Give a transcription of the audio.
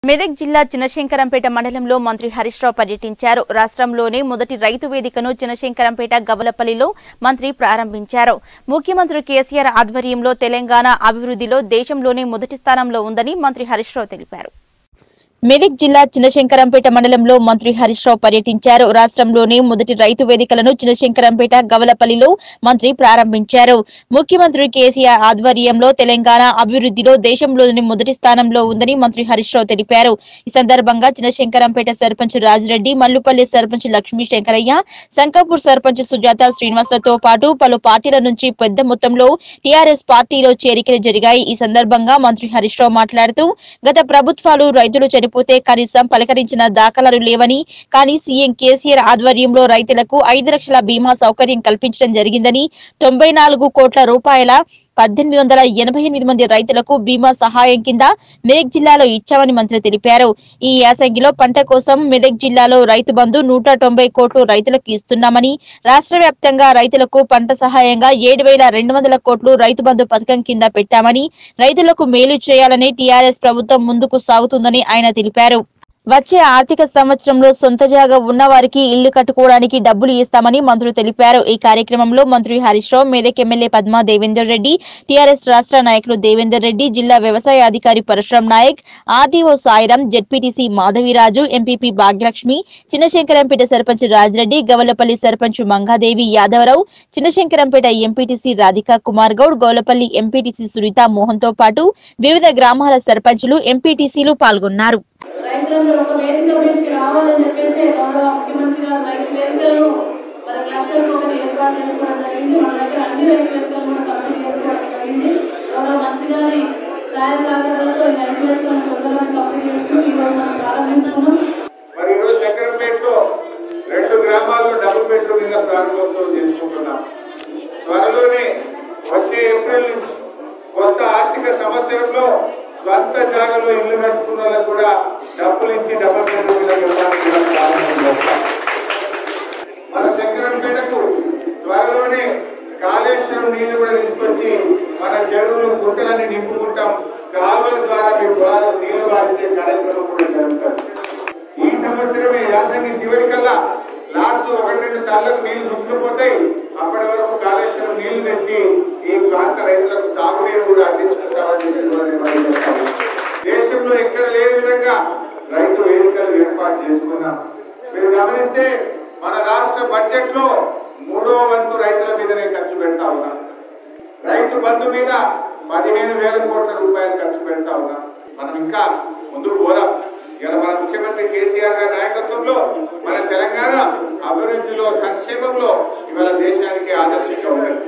మెదక్ జిల్లా చినశంకరంపేట మండలంలో మంత్రి హరీష్ రావు పర్యటించారు రాష్ట్రంలోనే మొదటి రైతు వేదికను చినశంకరంపేట గవలపల్లిలో మంత్రి ప్రారంభించారు ముఖ్యమంత్రి కేసీఆర్ ఆధ్వర్యంలో తెలంగాణ అభివృద్ధిలో దేశంలోనే మొదటి స్థానంలో ఉందని మంత్రి హరీష్ రావు తెలిపారు మెదక్ జిల్లా చినశంకరంపేట మండలంలో మంత్రి హరీష్ రావు పర్యటించారు రాష్ట్రంలోనే మొదటి రైతు వేదికలను చినశంకరంపేట గవలపల్లిలో మంత్రి ప్రారంభించారు ముఖ్యమంత్రి కేసీఆర్ ఆధ్వర్యంలో తెలంగాణ అభివృద్ధిలో దేశంలోని మొదటి స్థానంలో ఉందని మంత్రి హరీష్ రావు తెలిపారు ఈ సందర్భంగా చినశంకరంపేట సర్పంచ్ రాజిరెడ్డి మల్లుపల్లి సర్పంచ్ లక్ష్మీ శంకరయ్య సంకాపూర్ సర్పంచ్ సుజాత శ్రీనివాసులతో పాటు పలు పార్టీల నుంచి పెద్ద మొత్తంలో టీఆర్ఎస్ పార్టీలో చేరికలు జరిగాయి ఈ సందర్భంగా మంత్రి హరీష్ రావు మాట్లాడుతూ గత ప్రభుత్వాలు రైతులు చనిపోతే కనీసం పలకరించిన దాఖలాలు లేవని కానీ సీఎం కేసీఆర్ ఆధ్వర్యంలో రైతులకు ఐదు లక్షల బీమా సౌకర్యం కల్పించడం జరిగిందని తొంభై నాలుగు కోట్ల రూపాయల పద్దెనిమిది వందల ఎనభై ఎనిమిది మంది రైతులకు బీమా సహాయం కింద మెదక్ జిల్లాలో ఇచ్చామని మంత్రి తెలిపారు ఈ యాసంగిలో పంట కోసం మెదక్ జిల్లాలో రైతు బంధు నూట తొంభై కోట్లు రైతులకు ఇస్తున్నామని రాష్ట్ర వ్యాప్తంగా రైతులకు పంట సహాయంగా ఏడు వేల రెండు వందల కోట్లు రైతు బంధు పథకం కింద పెట్టామని రైతులకు మేలు చేయాలని టీఆర్ఎస్ ప్రభుత్వం ముందుకు సాగుతుందని ఆయన తెలిపారు వచ్చే ఆర్థిక సంవత్సరంలో సొంత జాగా ఉన్న వారికి ఇల్లు కట్టుకోవడానికి డబ్బులు ఇస్తామని మంత్రులు తెలిపారు ఈ కార్యక్రమంలో మంత్రి హరీష్ రావు మెదక్ ఎమ్మెల్యే పద్మా దేవేందర్ రెడ్డి టీఆర్ఎస్ రాష్ట్ర నాయకులు దేవేందర్ రెడ్డి జిల్లా వ్యవసాయ అధికారి Parashuram Naik RDO Sairam ZPTC Madhaviraju MPP Bhagyalakshmi Chinnashankarampet sarpanch Rajireddy Gavalapalli sarpanch Mangadevi Yadavarao Chinnashankarampet MPTC Radhika Kumar Goud Goulapalli MPTC Sunitha Mohan తో పాటు వివిధ గ్రామాల సర్పంచులు ఎంపీటీసీలు పాల్గొన్నారు రైతులందరూ ఒక వేదిక మీదకి రావాలని చెప్పేసి గౌరవ ముఖ్యమంత్రి గారు రైతు వేదికలను మన క్లస్టర్ ఒకటి ఏర్పాటు చేసుకోవడం జరిగింది మన దగ్గర అన్ని రైతు వేదికలు కూడా కంప్లీట్ చేసుకోవడం జరిగింది గౌరవ మంత్రి గారి సహాయ సహకారాలతో ఈ రైతు వేదికలను తొందరగా కంప్లీట్ చేసుకుని ఈ రోజు మనం ప్రారంభించుకున్నాం మరి ఈరోజు శంకరంపేటలో రెండు గ్రామాల్లో డబుల్ బెడ్రూమ్ ఇళ్ళ ప్రారంభోత్సవం చేసుకుంటున్నాం త్వరలోనే వచ్చే ఏప్రిల్ నుంచి కొత్త ఆర్థిక సంవత్సరంలో స్వంత జాగాలో ఇల్లు కట్టుకున్న వాళ్ళకు కూడా డబ్బులు ఇచ్చి డబుల్ బెడ్రూమ్ ఇళ్ళ నిర్మాణం కూడా ప్రారంభం చేస్తాం మన శంకరంపేటకు త్వరలోనే కాళేశ్వరం నీళ్లు కూడా తీసుకొచ్చి మన చెరువులు గుంటలన్నీ నింపుకుంటాం కాలువల ద్వారా మీ పొలాలకు నీళ్లు వారించే కార్యక్రమం కూడా జరుగుతుంది ఈ సంవత్సరమే యాసంగి చివరికల్లా లాస్ట్ ఒకటి రెండు తల్లకు నీళ్లు గుచ్చుకుపోతాయి అప్పటి వరకు కాళేశ్వరం నీళ్లు తెచ్చి ఈ ప్రాంత రైతులకు సాగునీరు కూడా అందించుకుంటామని చెప్పి కూడా నేను మనవి చేస్తాను. దేశంలో ఎక్కడ లేని విధంగా రైతు వేదికలు ఏర్పాటు చేసుకున్నాం మీరు గమనిస్తే మన రాష్ట్ర బడ్జెట్ లో మూడో వంతు రైతుల మీదనే ఖర్చు పెడతా ఉన్నాం రైతు బంధు మీద పదిహేను వేల కోట్ల రూపాయలు ఖర్చు పెడతా ఉన్నాం మనం ఇంకా ముందుకు పోదాం ఇవాళ మన ముఖ్యమంత్రి కేసీఆర్ గారి నాయకత్వంలో మన తెలంగాణ అభివృద్ధిలో సంక్షేమంలో ఇవాళ దేశానికి ఆదర్శంగా ఉంది